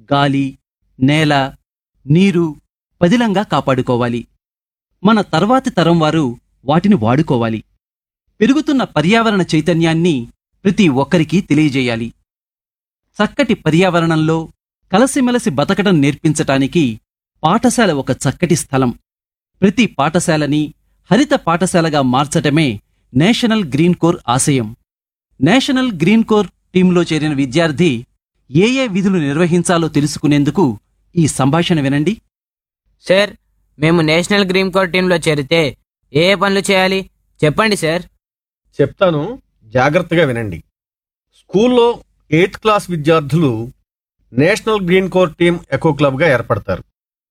గాలి నేల నీరు పదిలంగా కాపాడుకోవాలి మన తర్వాతి తరం వారు వాటిని వాడుకోవాలి పెరుగుతున్న పర్యావరణ చైతన్యాన్ని ప్రతి ఒక్కరికి తెలియజేయాలి చక్కటి పర్యావరణంలో కలసిమెలసి బతకడం నేర్పించటానికి పాఠశాల ఒక చక్కటి స్థలం ప్రతి పాఠశాలని హరిత పాఠశాలగా మార్చటమే నేషనల్ గ్రీన్ కోర్ ఆశయం నేషనల్ గ్రీన్ కోర్ టీంలో చేరిన విద్యార్థి ఏ ఏ విధులు నిర్వహించాలో తెలుసుకునేందుకు ఈ సంభాషణ వినండి సార్ మేము నేషనల్ గ్రీన్ కోర్ టీంలో చేరితే ఏ ఏ పనులు చేయాలి చెప్పండి సార్ చెప్తాను జాగ్రత్తగా వినండి స్కూల్లో ఎయిత్ క్లాస్ విద్యార్థులు national green corps team eco క్లబ్గా ఏర్పడతారు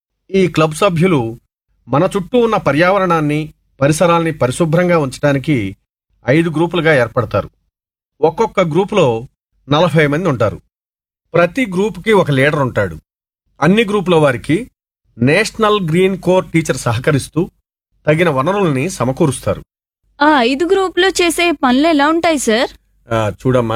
ఈ క్లబ్ సభ్యులు మన చుట్టూ ఉన్న పర్యావరణాన్ని పరిసరాల్ని పరిశుభ్రంగా ఉంచడానికి ఐదు గ్రూపులుగా ఏర్పడతారు ఒక్కొక్క గ్రూపులో నలభై మంది ఉంటారు ప్రతి గ్రూపుకి ఒక లీడర్ ఉంటాడు అన్ని గ్రూపుల వారికి నేషనల్ గ్రీన్ కోర్ టీచర్ సహకరిస్తూ తగిన వనరుల్ని సమకూరుస్తారు ఆ ఐదు గ్రూపులో చేసే పనులు ఎలా ఉంటాయి సార్ ఆ, చూడమ్మా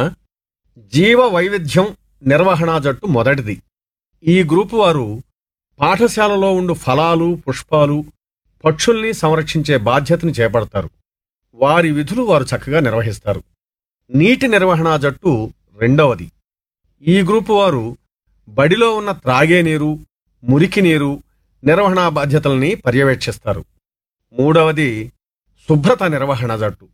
జీవ వైవిధ్యం నిర్వహణా జట్టు మొదటిది ఈ గ్రూపు వారు పాఠశాలలో ఉండు ఫలాలు పుష్పాలు పక్షుల్ని సంరక్షించే బాధ్యతని చేపడతారు వారి విధులు వారు చక్కగా నిర్వహిస్తారు నీటి నిర్వహణా జట్టు రెండవది ఈ గ్రూపు వారు బడిలో ఉన్న త్రాగే నీరు మురికి నీరు నిర్వహణా బాధ్యతల్ని పర్యవేక్షిస్తారు మూడవది శుభ్రత నిర్వహణ జట్టు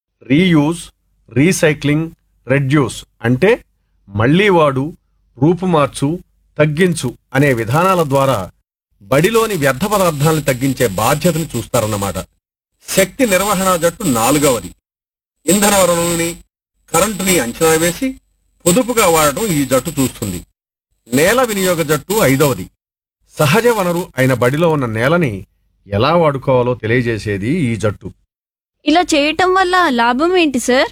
రీయూజ్ రీసైక్లింగ్ రెడ్యూస్ అంటే మళ్లీ వాడు రూపుమార్చు తగ్గించు అనే విధానాల ద్వారా బడిలోని వ్యర్థ పదార్థాలను తగ్గించే బాధ్యతని చూస్తారన్నమాట శక్తి నిర్వహణ జట్టు నాలుగవది ఇంధన వనరుల్ని కరెంటుని అంచనా వేసి పొదుపుగా వాడటం ఈ జట్టు చూస్తుంది నేల వినియోగ జట్టు ఐదవది సహజ వనరు అయిన బడిలో ఉన్న నేలని ఎలా వాడుకోవాలో తెలియజేసేది ఈ జట్టు ఇలా చేయటం వల్ల లాభం ఏంటి సార్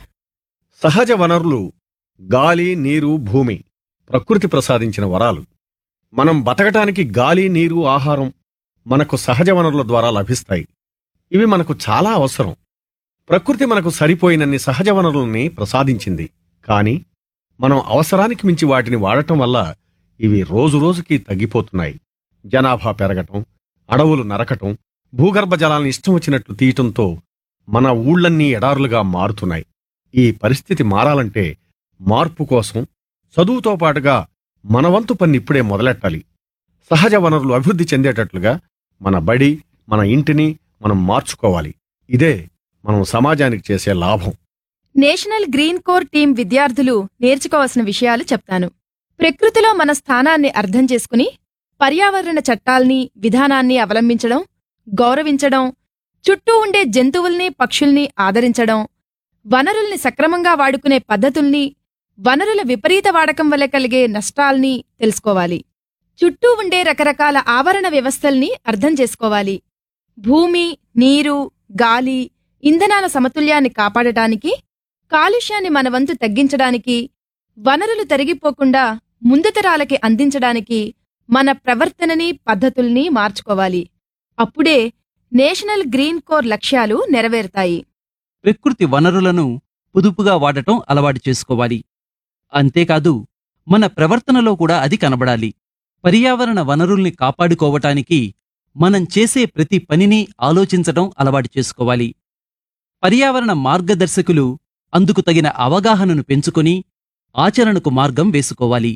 సహజ వనరులు గాలి నీరు భూమి ప్రకృతి ప్రసాదించిన వరాలు మనం బతకటానికి గాలి నీరు ఆహారం మనకు సహజ వనరుల ద్వారా లభిస్తాయి ఇవి మనకు చాలా అవసరం ప్రకృతి మనకు సరిపోయినన్ని సహజ వనరుల్ని ప్రసాదించింది కాని మనం అవసరానికి మించి వాటిని వాడటం వల్ల ఇవి రోజురోజుకి తగ్గిపోతున్నాయి జనాభా పెరగటం అడవులు నరకటం భూగర్భ జలాలను ఇష్టం వచ్చినట్లు తీయటంతో మన ఊళ్ళన్నీ ఎడారులుగా మారుతున్నాయి ఈ పరిస్థితి మారాలంటే మార్పు కోసం చదువుతో పాటుగా మన వంతు పని ఇప్పుడే మొదలెట్టాలి సహజ వనరులు అభివృద్ధి చెందేటట్లుగా మన బడి మన ఇంటిని మనం మార్చుకోవాలి ఇదే మనం సమాజానికి చేసే లాభం నేషనల్ గ్రీన్ కోర్ టీం విద్యార్థులు నేర్చుకోవాల్సిన విషయాలు చెప్తాను ప్రకృతిలో మన స్థానాన్ని అర్థం చేసుకుని పర్యావరణ చట్టాల్ని విధానాన్ని అవలంబించడం గౌరవించడం చుట్టూ ఉండే జంతువుల్ని పక్షుల్ని ఆదరించడం వనరుల్ని సక్రమంగా వాడుకునే పద్ధతుల్ని వనరుల విపరీత వాడకం వల్ల కలిగే నష్టాల్ని తెలుసుకోవాలి చుట్టూ ఉండే రకరకాల ఆవరణ వ్యవస్థల్ని అర్థం చేసుకోవాలి భూమి నీరు గాలి ఇంధనాల సమతుల్యాన్ని కాపాడటానికి కాలుష్యాన్ని మన వంతు తగ్గించడానికి వనరులు తరిగిపోకుండా ముందు తరాలకి అందించడానికి మన ప్రవర్తనని పద్ధతుల్ని మార్చుకోవాలి అప్పుడే నేషనల్ గ్రీన్ కోర్ లక్ష్యాలు నెరవేరుతాయి ప్రకృతి వనరులను పొదుపుగా వాడటం అలవాటు చేసుకోవాలి అంతేకాదు మన ప్రవర్తనలో కూడా అది కనబడాలి పర్యావరణ వనరుల్ని కాపాడుకోవటానికి మనం చేసే ప్రతి పనిని ఆలోచించటం అలవాటు చేసుకోవాలి పర్యావరణ మార్గదర్శకులు అందుకు తగిన అవగాహనను పెంచుకొని ఆచరణకు మార్గం వేసుకోవాలి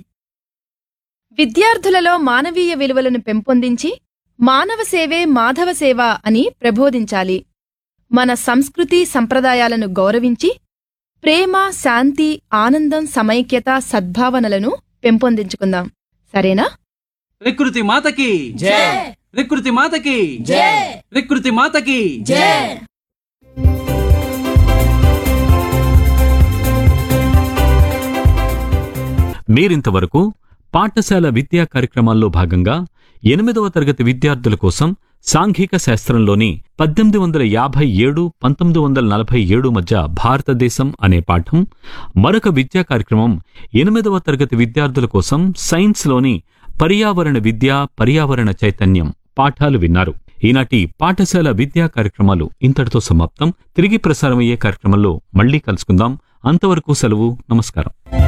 విద్యార్థులలో మానవీయ విలువలను పెంపొందించి మానవ సేవే మాధవ సేవ అని ప్రబోధించాలి మన సంస్కృతి సంప్రదాయాలను గౌరవించి ప్రేమ శాంతి ఆనందం సమైక్యత సద్భావనలను పెంపొందించుకుందాం సరేనా ప్రకృతి మాతకి జై ప్రకృతి మాతకి ప్రకృతి మాతకి మీరింతవరకు పాఠశాల విద్యా కార్యక్రమాల్లో భాగంగా ఎనిమిదవ తరగతి విద్యార్థుల కోసం సాంఘిక శాస్త్రంలోని పద్దెనిమిది వందల యాభై ఏడు పంతొమ్మిది వందల నలభై ఏడు మధ్య భారతదేశం అనే పాఠం మరొక విద్యా కార్యక్రమం ఎనిమిదవ తరగతి విద్యార్థుల కోసం సైన్స్లోని పర్యావరణ విద్య పర్యావరణ చైతన్యం పాఠాలు విన్నారు ఈనాటి పాఠశాల విద్యా కార్యక్రమాలు ఇంతటితో సమాప్తం తిరిగి ప్రసారమయ్యే కార్యక్రమంలో మళ్ళీ కలుసుకుందాం అంతవరకు సెలవు నమస్కారం